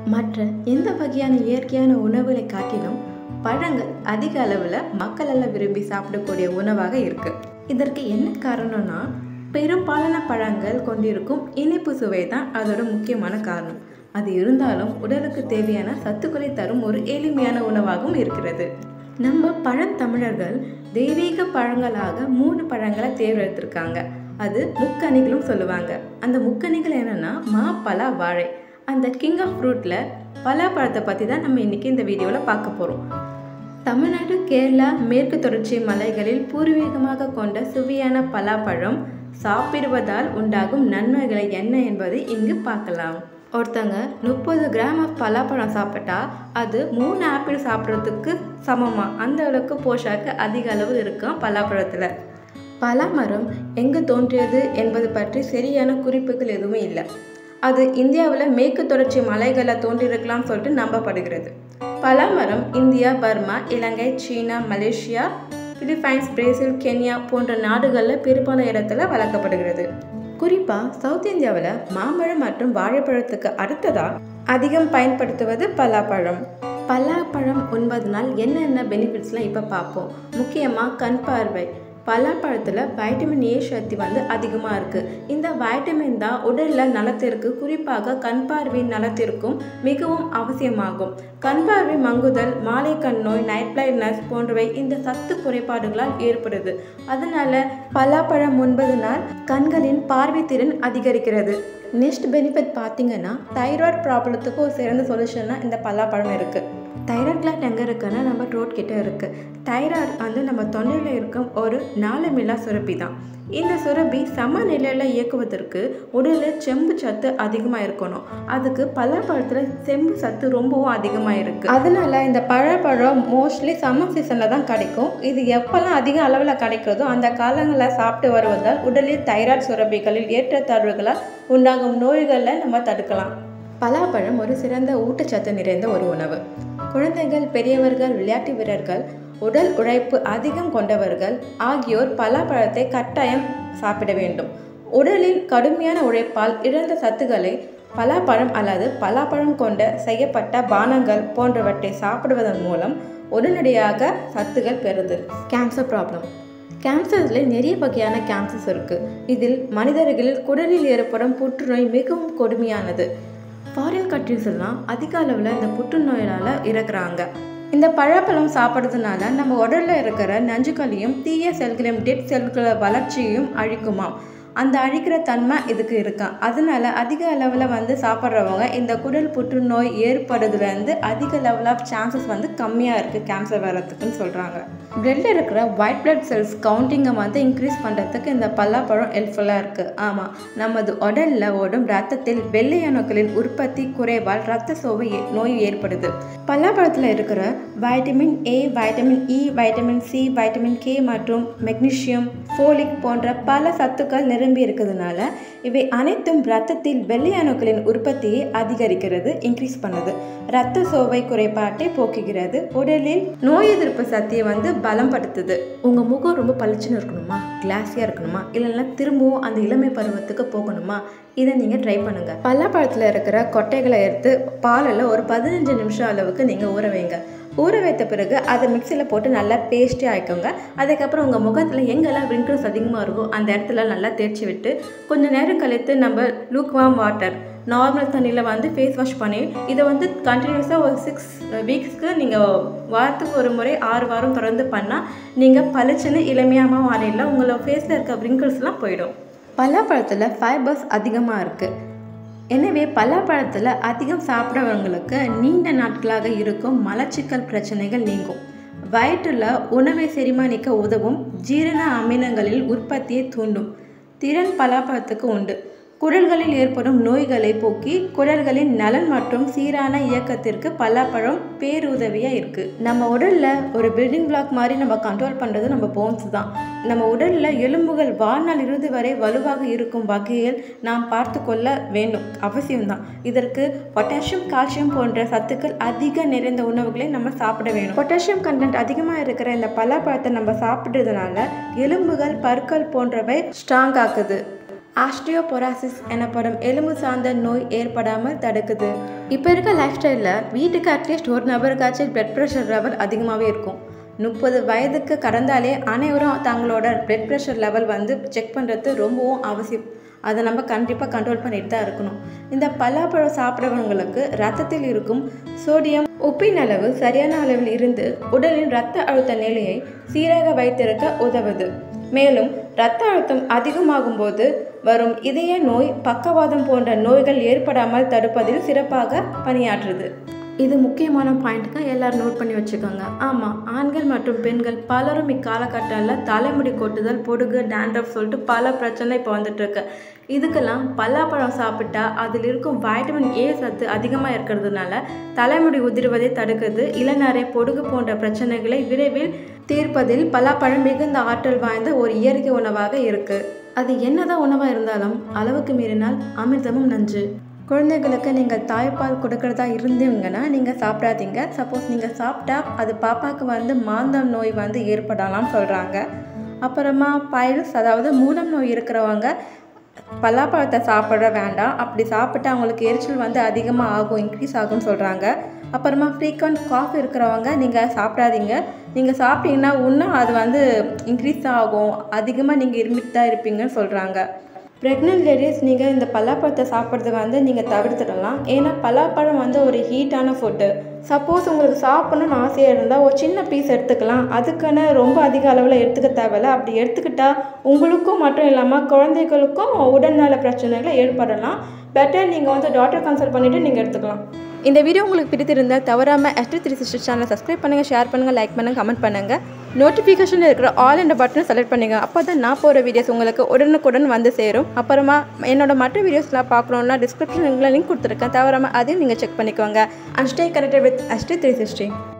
மற்ற எந்த வகையான இயற்கையான உணவுகளை காட்டிலும் பழங்கள் அதிக அளவில் மக்களால் விரும்பி சாப்பிடக்கூடிய உணவாக இருக்கு இதற்கு என்ன காரணம்னா பெரும்பாலான பழங்கள் கொண்டிருக்கும் இனிப்பு சுவை தான் அதோட முக்கியமான காரணம் அது இருந்தாலும் உடலுக்கு தேவையான சத்துக்களை தரும் ஒரு எளிமையான உணவாகவும் இருக்கிறது நம்ம பழந்தமிழர்கள் தெய்வீக பழங்களாக மூணு பழங்களை தேர்ந்தெடுத்திருக்காங்க அது முக்கணிகளும் சொல்லுவாங்க அந்த முக்கணிகள் என்னன்னா மா பலா வாழை அந்த கிங் ஆஃப் ஃப்ரூட்டில் பலாப்பழத்தை பற்றி தான் நம்ம இன்றைக்கி இந்த வீடியோவில் பார்க்க போகிறோம் தமிழ்நாடு கேரளா மேற்கு தொடர்ச்சி மலைகளில் பூர்வீகமாக கொண்ட சுவையான பலாப்பழம் சாப்பிடுவதால் உண்டாகும் நன்மைகளை என்ன என்பதை இங்கு பார்க்கலாம் ஒருத்தங்க முப்பது கிராம் ஆஃப் பலாப்பழம் சாப்பிட்டா அது மூணு ஆப்பிள் சாப்பிட்றதுக்கு சமமாக அந்த அளவுக்கு போஷாக்கு அதிக அளவு இருக்கும் பலாப்பழத்தில் பலாமரம் எங்கு தோன்றியது என்பது பற்றி சரியான குறிப்புகள் எதுவும் இல்லை அது இந்தியாவில் மேற்கு தொடர்ச்சி மலைகளில் தோன்றியிருக்கலாம் சொல்லிட்டு நம்பப்படுகிறது பலாமரம் India Burma Ilangai China Malaysia Philippines Brazil Kenya போன்ற நாடுகளில் பெரும்பாலான இடத்துல வளர்க்கப்படுகிறது குறிப்பாக சவுத் இந்தியாவில் மாம்பழம் மற்றும் வாழைப்பழத்துக்கு அடுத்ததாக அதிகம் பயன்படுத்துவது பலாப்பழம் பலாப்பழம் உண்பதனால் என்னென்ன பெனிஃபிட்ஸ்லாம் இப்போ பார்ப்போம் முக்கியமாக கண் பார்வை பலாப்பழத்தில் வைட்டமின் ஏ சக்தி வந்து அதிகமாக இருக்குது இந்த வைட்டமின் தான் உடலில் நலத்திற்கு குறிப்பாக கண் பார்வையின் நலத்திற்கும் மிகவும் அவசியமாகும் கண் பார்வை மங்குதல் மாலை கண் நோய் நைட் பிளைட்னஸ் போன்றவை இந்த சத்து குறைபாடுகளால் ஏற்படுது அதனால பலாப்பழம் உண்பதனால் கண்களின் பார்வை திறன் அதிகரிக்கிறது நெக்ஸ்ட் பெனிஃபிட் பார்த்தீங்கன்னா தைராய்டு ப்ராப்ளத்துக்கு ஒரு சிறந்த சொல்யூஷனாக இந்த பலாப்பழம் இருக்குது தைராய்டு கிளாட் எங்கே இருக்குன்னா நம்ம த்ரோட் கிட்ட இருக்குது தைராய்டு வந்து நம்ம தொண்டையில் இருக்கும் ஒரு நாளமில்லா சுரப்பி தான் இந்த சுரப்பி சமநிலையில் இயக்குவதற்கு உடலில் செம்பு சத்து அதிகமாக இருக்கணும் அதுக்கு பழப்பழத்தில் செம்பு சத்து ரொம்பவும் அதிகமாக இருக்குது அதனால இந்த பழப்பழம் மோஸ்ட்லி சம்மர் சீசனில் தான் கிடைக்கும் இது எப்போல்லாம் அதிக அளவில் கிடைக்கிறதோ அந்த காலங்களில் சாப்பிட்டு வருவதால் உடலில் தைராய்டு சுரப்பிகளில் ஏற்றத்தாழ்வுகளால் உண்டாகும் நோய்களை நம்ம தடுக்கலாம் பலாப்பழம் ஒரு சிறந்த ஊட்டச்சத்து நிறைந்த ஒரு உணவு குழந்தைகள் பெரியவர்கள் விளையாட்டு வீரர்கள் உடல் உழைப்பு அதிகம் கொண்டவர்கள் ஆகியோர் பலாப்பழத்தை கட்டாயம் சாப்பிட வேண்டும் உடலில் கடுமையான உழைப்பால் இழந்த சத்துக்களை பலாப்பழம் அல்லது பலாப்பழம் கொண்ட செய்யப்பட்ட பானங்கள் போன்றவற்றை சாப்பிடுவதன் மூலம் உடனடியாக சத்துகள் பெறுது கேன்சர் ப்ராப்ளம் கேன்சரில் நிறைய வகையான கேன்சர்ஸ் இருக்குது இதில் மனிதர்களில் குடலில் ஏற்படும் புற்றுநோய் மிகவும் கொடுமையானது ஃபாரின் கண்ட்ரிஸ் எல்லாம் அதிக அளவில் இந்த புற்றுநோயால் இறக்குறாங்க இந்த பழப்பழம் சாப்பிட்றதுனால நம்ம உடலில் இருக்கிற நஞ்சுக்களையும் தீய செல்களையும் டெட் செல்கள வளர்ச்சியையும் அழிக்குமாம் அந்த அழிக்கிற தன்மை இதுக்கு இருக்கா அதனால அதிக அளவில் வந்து சாப்பிட்றவங்க இந்த குடல் புற்றுநோய் ஏற்படுறதுலேருந்து அதிக லெவல் ஆஃப் சான்சஸ் வந்து கம்மியாக இருக்குது கேன்சர் வர்றதுக்குன்னு சொல்கிறாங்க பிளட்டில் இருக்கிற ஒயிட் பிளட் செல்ஸ் கவுண்டிங்கை வந்து இன்க்ரீஸ் பண்ணுறதுக்கு இந்த பல்லாப்பழம் ஹெல்ப்ஃபுல்லாக இருக்குது ஆமாம் நமது உடலில் ஓடும் ரத்தத்தில் வெள்ளை அணுக்களின் உற்பத்தி குறைவால் ரத்த சோகை நோய் ஏற்படுது பல்லாப்பழத்தில் இருக்கிற vitamin A vitamin E vitamin C vitamin K மற்றும் மெக்னீஷியம் ஃபோலிக் போன்ற பல சத்துக்கள் நிரம்பி இருக்கிறதுனால இவை அனைத்தும் ரத்தத்தில் வெள்ளை அணுக்களின் உற்பத்தியை அதிகரிக்கிறது இன்க்ரீஸ் பண்ணுது ரத்த சோவை குறைபாட்டை போக்குகிறது உடலில் நோய் எதிர்ப்பு சக்தியை வந்து பலப்படுத்துது உங்கள் முகம் ரொம்ப பளிச்சுன்னு இருக்கணுமா கிளாஸியாக இருக்கணுமா இல்லைன்னா திரும்பவும் அந்த இளமை பருவத்துக்கு போகணுமா இதை நீங்கள் ட்ரை பண்ணுங்கள் பல்லாப்பழத்தில் இருக்கிற கொட்டைகளை எடுத்து பாலில் ஒரு பதினஞ்சு நிமிஷம் அளவுக்கு நீங்கள் ஊற வைங்க ஊற வைத்த பிறகு அதை மிக்சியில் போட்டு நல்லா பேஸ்ட்டே ஆயிக்கோங்க அதுக்கப்புறம் உங்கள் முகத்தில் எங்கெல்லாம் ரிங்கிள்ஸ் அதிகமாக இருக்கோ அந்த இடத்துல நல்லா தேய்ச்சி விட்டு கொஞ்சம் நேரம் கழித்து நம்ம லூக்வாம் வாட்டர் நார்மல் தண்ணியில் வந்து ஃபேஸ் வாஷ் பண்ணி இதை வந்து கண்டினியூஸாக ஒரு சிக்ஸ் வீக்ஸ்க்கு நீங்கள் வாரத்துக்கு ஒரு முறை ஆறு வாரம் தொடர்ந்து பண்ணால் நீங்கள் பளிச்சுன்னு இளமையாக மாறிடலாம் உங்களோட ஃபேஸில் இருக்க ரிங்கிள்ஸ்லாம் போயிடும் பலாப்பழத்தில் ஃபைபர்ஸ் அதிகமாக இருக்குது எனவே பலாப்பழத்தில் அதிகம் சாப்பிட்றவங்களுக்கு நீண்ட நாட்களாக இருக்கும் மலச்சிக்கல் பிரச்சனைகள் நீங்கும் வயிற்றில் உணவை செரிமானிக்க உதவும் ஜீரண அமிலங்களில் உற்பத்தியை தூண்டும் திறன் பலாப்பழத்துக்கு உண்டு குடல்களில் ஏற்படும் நோய்களை போக்கி குடல்களின் நலன் மற்றும் சீரான இயக்கத்திற்கு பலாப்பழம் பேருதவியாக இருக்குது நம்ம உடலில் ஒரு பில்டிங் பிளாக் மாதிரி நம்ம கண்ட்ரோல் பண்ணுறது நம்ம போன்ஸ் தான் நம்ம உடலில் எலும்புகள் வாழ்நாள் இறுதி வரை வலுவாக இருக்கும் வகையில் நாம் பார்த்து கொள்ள வேண்டும் அவசியம்தான் இதற்கு பொட்டாசியம் கால்சியம் போன்ற சத்துக்கள் அதிக நிறைந்த உணவுகளை நம்ம சாப்பிட வேணும் பொட்டாசியம் கண்டென்ட் அதிகமாக இருக்கிற இந்த பலாப்பழத்தை நம்ம சாப்பிட்றதுனால எலும்புகள் பற்கள் போன்றவை ஸ்ட்ராங் ஆக்குது ஆஸ்டியோபொராசிஸ் எனப்படும் எலும்பு சார்ந்த நோய் ஏற்படாமல் தடுக்குது இப்போ இருக்க லைஃப் ஸ்டைலில் வீட்டுக்கு அட்லீஸ்ட் ஒரு நபருக்காச்சும் பிளட் ப்ரெஷர் லெவல் அதிகமாகவே இருக்கும் முப்பது வயதுக்கு கடந்தாலே அனைவரும் தங்களோட பிளட் ப்ரெஷர் லெவல் வந்து செக் பண்ணுறது ரொம்பவும் அவசியம் அதை நம்ம கண்டிப்பாக கண்ட்ரோல் பண்ணிட்டு தான் இருக்கணும் இந்த பலாப்பழம் சாப்பிட்றவங்களுக்கு ரத்தத்தில் இருக்கும் சோடியம் உப்பின் அளவு சரியான அளவில் இருந்து உடலின் இரத்த அழுத்த நிலையை சீராக வைத்திருக்க உதவுது மேலும் இரத்த அழுத்தம் அதிகமாகும் போது வரும் இதய நோய் பக்கவாதம் போன்ற நோய்கள் ஏற்படாமல் தடுப்பதில் சிறப்பாக பணியாற்றுது இது முக்கியமான பாயிண்ட்டுக்கு எல்லாரும் நோட் பண்ணி வச்சுக்கோங்க ஆமாம் ஆண்கள் மற்றும் பெண்கள் பலரும் இக்காலகட்டத்தில் தலைமுடி கொட்டுதல் பொடுகு டேண்ட்ரஃப் சொல்லிட்டு பல பிரச்சனை இப்போ வந்துட்டு இருக்கு இதுக்கெல்லாம் பலாப்பழம் சாப்பிட்டா அதில் இருக்கும் வைட்டமின் ஏ சத்து அதிகமாக இருக்கிறதுனால தலைமுடி உதிர்வதை தடுக்குது இளநரை பொடுகு போன்ற பிரச்சனைகளை விரைவில் தீர்ப்பதில் பலாப்பழம் மிகுந்த ஆற்றல் வாய்ந்த ஒரு இயற்கை உணவாக இருக்குது அது என்னதான் உணவாக இருந்தாலும் அளவுக்கு மீறினால் அமிர்தமும் நஞ்சு குழந்தைகளுக்கு நீங்கள் தாய்ப்பால் கொடுக்கறதா இருந்தீங்கன்னா நீங்கள் சாப்பிடாதீங்க சப்போஸ் நீங்கள் சாப்பிட்டா அது பாப்பாவுக்கு வந்து மாந்தம் நோய் வந்து ஏற்படலாம்னு சொல்கிறாங்க அப்புறமா பைல்ஸ் அதாவது மூலம் நோய் இருக்கிறவங்க பலாப்பழத்தை சாப்பிட வேண்டாம் அப்படி சாப்பிட்டா அவங்களுக்கு எரிச்சல் வந்து அதிகமாக ஆகும் இன்க்ரீஸ் ஆகும்னு சொல்கிறாங்க அப்புறமா ஃப்ரீக்வெண்ட் காஃப் இருக்கிறவங்க நீங்கள் சாப்பிடாதீங்க நீங்கள் சாப்பிட்டீங்கன்னா இன்னும் அது வந்து இன்க்ரீஸ் தான் ஆகும் அதிகமாக நீங்கள் இருமிட்டு தான் இருப்பீங்கன்னு சொல்கிறாங்க ப்ரெக்னென்ட் லேடிஸ் நீங்கள் இந்த பலாப்பழத்தை சாப்பிட்றது வந்து நீங்கள் தவிர்த்துடலாம் ஏன்னா பலாப்பழம் வந்து ஒரு ஹீட்டான ஃபுட்டு சப்போஸ் உங்களுக்கு சாப்பிடணும்னு ஆசையாக இருந்தால் ஒரு சின்ன பீஸ் எடுத்துக்கலாம் அதுக்கான ரொம்ப அதிக அளவில் எடுத்துக்க தேவையில்ல அப்படி எடுத்துக்கிட்டால் உங்களுக்கும் மட்டும் இல்லாமல் குழந்தைகளுக்கும் உடல்நல பிரச்சனைகள் ஏற்படலாம் பெட்டர் நீங்கள் வந்து டாக்டர் கன்சல்ட் பண்ணிவிட்டு நீங்கள் எடுத்துக்கலாம் இந்த வீடியோ உங்களுக்கு பிடித்திருந்தால் தவறாமல் எஸ்டி த்ரீ சிஸ்டர் சேனலை சப்ஸ்கிரைப் பண்ணுங்கள் ஷேர் பண்ணுங்கள் லைக் பண்ணுங்கள் கமெண்ட் பண்ணுங்கள் நோட்டிஃபிகேஷன் இருக்கிற ஆல் என்ற பட்டனை செலக்ட் பண்ணுங்க அப்போ தான் நான் போகிற வீடியோஸ் உங்களுக்கு உடனுக்குடன் வந்து சேரும் அப்புறமா என்னோட மற்ற வீடியோஸ்லாம் பார்க்கணுன்னா டிஸ்கிரிப்ஷனில் லிங்க் கொடுத்துருக்கேன் தவறாமல் அதையும் நீங்கள் செக் பண்ணிக்கோங்க and stay connected with S T three sixty